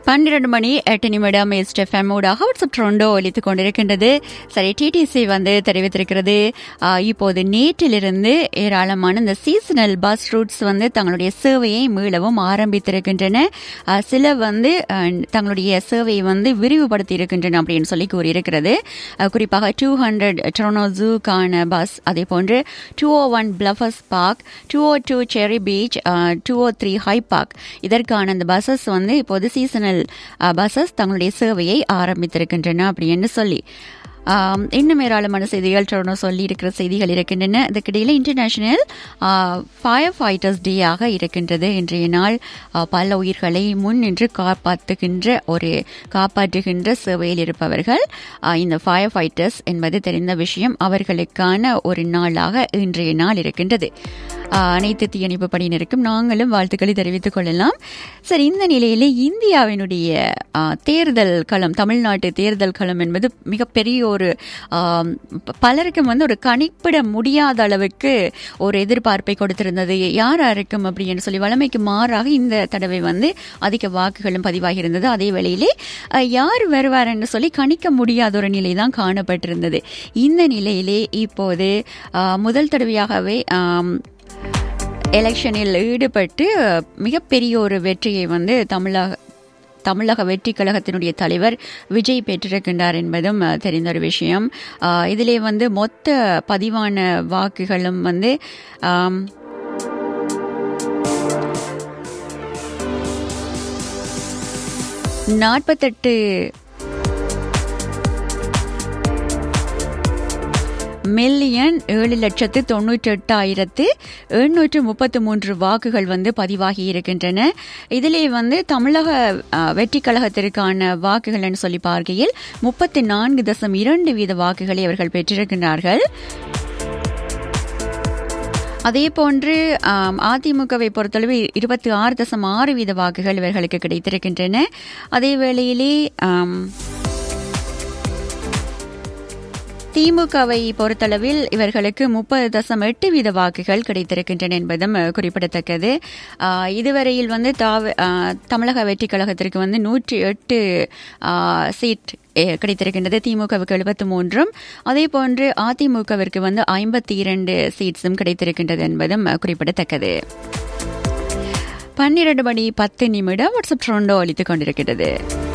பன்னிரண்டு மணி எட்டு நிமிடம் எஸ்ட் எஃப்எம் ஊடாக வாட்ஸ்அப் ட்ரோண்டோ ஒலித்துக் கொண்டிருக்கின்றது சரி டிடிசி வந்து தெரிவித்திருக்கிறது ஆ, இப்போது நேற்றிலிருந்து ஏராளமான இந்த சீசனல் பஸ் ரூட்ஸ் வந்து தங்களுடைய சேவையை மீளவும் ஆரம்பித்திருக்கின்றன ஆ, சில வந்து ஆ, தங்களுடைய சேவையை வந்து விரிவுபடுத்தி இருக்கின்றன அப்படின்னு சொல்லி கூறியிருக்கிறது ஆ, குறிப்பாக டூ ஹண்ட்ரட் ட்ரோனோ ஜூக்கான பஸ் அதே போன்று two O one Bluffers Park two O two Cherry Beach two O three High Park இதற்கான அந்த பஸ்ஸஸ் வந்து இப்போது சீசனல் பஸ்ஸஸ் தங்களுடைய சேவையை ஆரம்பித்திருக்கின்றன அப்படின்னு சொல்லி ஆம், இன்னும் ஏராளமான செய்திகள் தொடர்ந்து சொல்லி இருக்கிற செய்திகள் இருக்கின்றன இதுக்கிடையில் இன்டர்நேஷனல் ஃபயர் ஃபைட்டர்ஸ் டே ஆக இருக்கின்றது இன்றைய நாள் ஆ, பல உயிர்களை முன் நின்று காப்பாற்றுகின்ற ஒரு காப்பாற்றுகின்ற சேவையில் இருப்பவர்கள் ஆ, இந்த ஃபயர் ஃபைட்டர்ஸ் என்பது தெரிந்த விஷயம் அவர்களுக்கான ஒரு நாளாக இன்றைய நாள் இருக்கின்றது ஆ, அனைத்து தீயணைப்பு படையினருக்கும் நாங்களும் வாழ்த்துக்களை தெரிவித்துக் கொள்ளலாம் சரி இந்த நிலையிலே இந்தியாவினுடைய ஆ, தேர்தல் களம் தமிழ்நாட்டு தேர்தல் களம் என்பது மிகப்பெரிய ஒரு ஆம், ப- பலருக்கும் வந்து ஒரு கணிப்பிட முடியாத அளவுக்கு ஒரு எதிர்பார்ப்பை கொடுத்திருந்தது யார் யாருக்கும் அப்படின்னு சொல்லி வழமைக்கு மாறாக இந்த தடவை வந்து அதிக வாக்குகளும் பதிவாகி இருந்தது அதே வேளையிலே அ, யார் வருவார்னு சொல்லி கணிக்க முடியாத ஒரு நிலை தான் காணப்பட்டிருந்தது இந்த நிலையிலே இப்போது ஆ, முதல் தடவையாகவே ஆம், எலெக்ஷனில் ஈடுபட்டு அஹ், மிகப்பெரிய ஒரு வெற்றியை வந்து தமிழக தமிழக வெற்றி கழகத்தினுடைய தலைவர் விஜய் பெற்றிருக்கின்றார் என்பதும் அஹ், தெரிந்த ஒரு விஷயம் அஹ், இதிலே வந்து மொத்த பதிவான வாக்குகளும் வந்து ஆம், நாற்பத்தெட்டு மில்லியன் ஏழு லட்சத்து தொண்ணூற்றி எட்டாயிரத்து எண்ணூற்று முப்பத்து மூன்று வாக்குகள் வந்து பதிவாகி இருக்கின்றன இதிலே வந்து தமிழக அஹ், வெற்றி கழகத்திற்கான வாக்குகள்னு சொல்லி பார்க்கையில் முப்பத்தி நான்கு தசம் இரண்டு வீத வாக்குகளை அவர்கள் பெற்றிருக்கின்றார்கள் அதே போன்று ஆம், அதிமுகவை பொறுத்தளவு இருபத்தி ஆறு தசம் ஆறு வீத வாக்குகள் இவர்களுக்கு கிடைத்திருக்கின்றன அதே வேளையிலே ஆம், திமுகவை பொறுத்தளவில் இவர்களுக்கு முப்பது தசம் எட்டு வீத வாக்குகள் கிடைத்திருக்கின்றன என்பதும் அஹ், குறிப்பிடத்தக்கது ஆஹ், இதுவரையில் வந்து தாவ ஆஹ், தமிழக வெற்றி கழகத்திற்கு வந்து நூற்றி எட்டு ஆஹ், சீட் அஹ், கிடைத்திருக்கின்றது திமுகவுக்கு எழுபத்து மூன்றும் அதே போன்று அதிமுகவிற்கு வந்து ஐம்பத்தி இரண்டு சீட்ஸும் கிடைத்திருக்கின்றது என்பதும் அஹ், குறிப்பிடத்தக்கது பன்னிரண்டு மணி பத்து நிமிடம் வாட்ஸ்அப் ட்ரோண்டோ அளித்துக் கொண்டிருக்கிறது